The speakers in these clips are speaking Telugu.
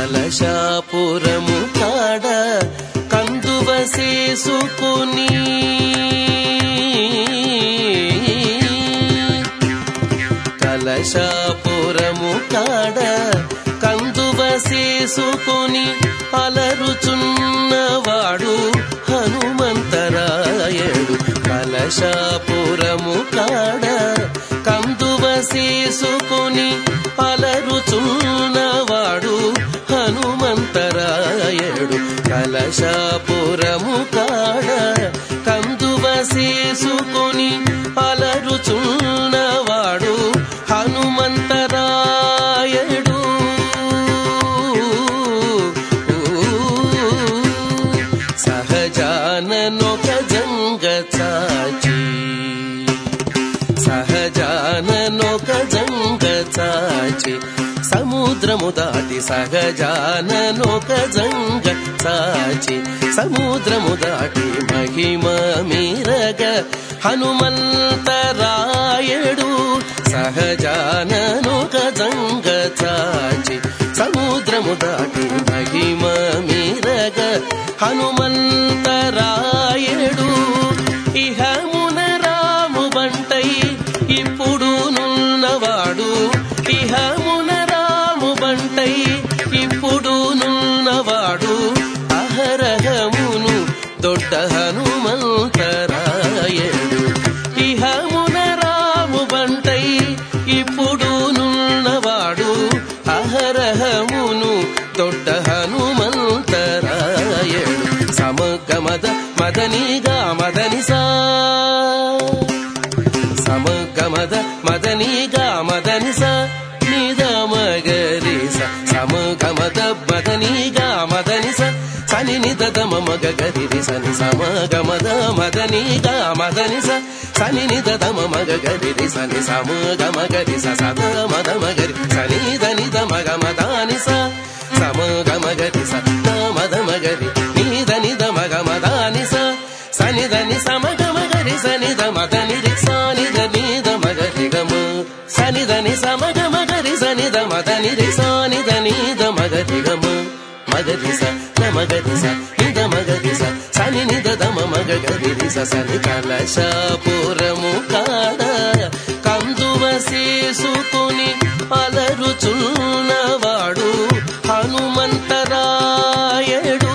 కలశాపురము కాడ కందువ చేసుకుని కలశాపురము కాడ కందువ చేసుకుని అలరుచున్నవాడు హనుమంతరాయడు కలశాపురము కాడ కందువ చేసుకుని అలరుచున్నవాడు హనుమంతరాయడు కలశాపురము కాడ కందువ చేసుకుని అలరుచున్నవాడు హనుమంతరాయడు సహజాననొక జంగ చాచి సహజాననొక జంగ చాచి సముద్రము దాటి సహజాననొక జంగ చాచి సముద్రము దాటి మహిమ మీరగ హనుమంతరాయడు సహజాననొక జంగ చాచి సముద్రము దాటి మహిమ మీరగ హనుమంతరాయడు ఇహమున రాము బంటై ఇప్పుడు నున్నవాడు ఇహమున రాము బంటై ఇప్పుడు నున్నవాడు అహరహమును దొడ్డ హనుమంతరాయడు ఇహమున రాము బంటై ఇప్పుడు నున్నవాడు అహరహమును దొడ్డ హనుమంతరాయడు సమగమద మదనిగా మదనిసా సమగమద మదనిగా మదనిస నిద మగరిస సమగమద మదనిగా మదనిస సని నిద మగ గరి సని సమగమద మదనిగా మదనిస సని నిద మగ గరి సని సమగమ గరి సద మద మగరి సని దని మగ మదానిస సమగమ గరి స మద మగరి నిద నిద మగ మదానిస సని దని సమగమ గరి సని ద మద నిరి సాని ద నిద మగరి గమ సని దని సమగమ గరి సని ద మద నిరి సాని ద నిద మగరి గమ మగరి స న మగరి స నిద మగరి స సని నిద దమ మగ గరి స సని కలశాపురము కాడ కందువ చేసుకుని అలరుచున్నవాడు హనుమంతరాయడు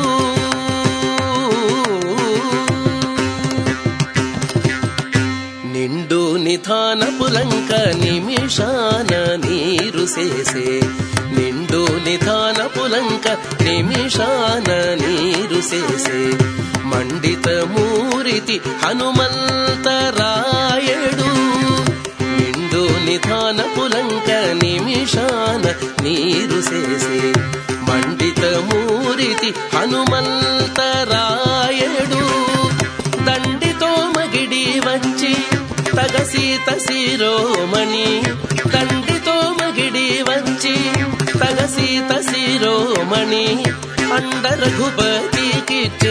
నిండు నిధాన పులంక నిమిషాన నీరు చేసే నిండు నిధాన పులంక నిమిషాన నీరు చేసే మండిత మూరితి హనుమంతరాయడు నిండు నిధాన పులంక నిమిషాన నీరు చేసే మండిత మూరితి హనుమంతరాయడు దండితో మగిడి వచ్చి తగసీత శిరోమణి దండితో మగిడి వచ్చి తగసీత శిరోమణి అండ రఘుపతికిచ్చే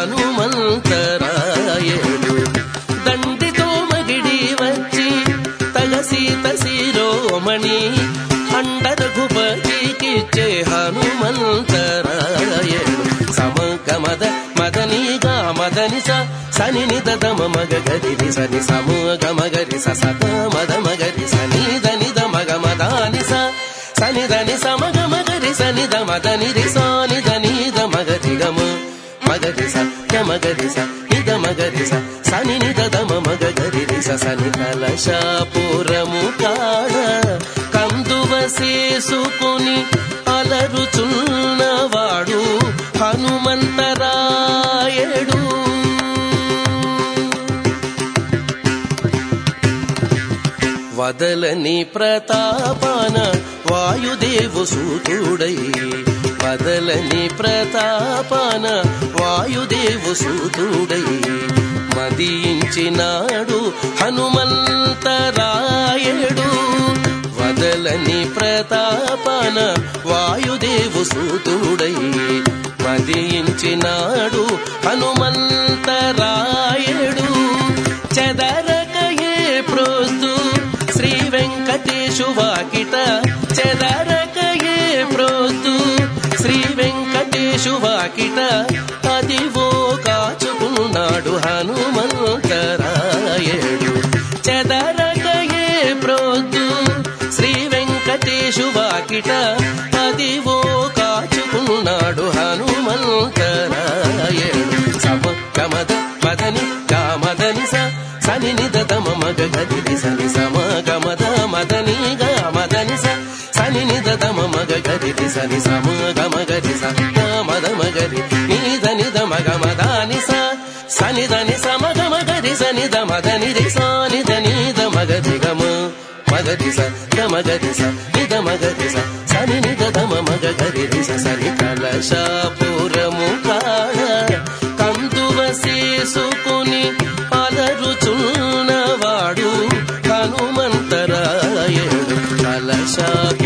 హనుమంతరాయడు దండితో మగిడి వచ్చి తగసీత శిరోమణి అండ రఘుపతికిచ్చే హనుమంతరాయడు సమగమద మదనిగా మదనిస సని నిద దమ మగ గరి సని సమగ మగరి స సద మద మగరి సని దని ద మగ మదాని స సని దని సమగ మగరి సని ద మదని రి సాని దని ద మగరి గమ మగరి స గ మగరి స నిద మగరి స సని నిద దమ మగ గరి రి స సని కలశాపురము కాడ కందువ చేసుకుని అలరుచున్నవాడు హనుమంతరాయడు వదలని ప్రతాపాన వాయుదేవు సూతుడై వదలని ప్రతాపాన వాయుదేవు సూతుడై మదించినాడు హనుమంతరాయడు వదలని ప్రతాపన వాయుదేవు సూతుడై మదించినాడు హనుమంతరాయడు చెదరకయే ప్రోస్తు శ్రీ వెంకటేశు వాకిట చెదరకయే ప్రోస్తు శ్రీ వెంకటేశువాకిట అదివో కాచుకున్నాడు హనుమంతరాయడు చెదరకయే ప్రొద్దు శ్రీ వెంకటేశువాకిట అదివో కాచుకున్నాడు హనుమంతరాయడు సమ గమద మదని కామదని స సని నిద తమ మగ గది సని సమ గమద మదని గా మదని స సని నిద తమ మగ గది సని సమ గమ గది స మద మగరి నిద నిద మగ మదాని స సని దని సమ గమ గది సని ద మదని రి స నిద నిద మగది గమ మగది స గమ గది స నిద మగది స సని నిద తమ మగ గది రి స సని కలశాపురము కాడ కందువ చేసుకుని అలరుచున్నవాడు హనుమంతరాయడు కలశాపు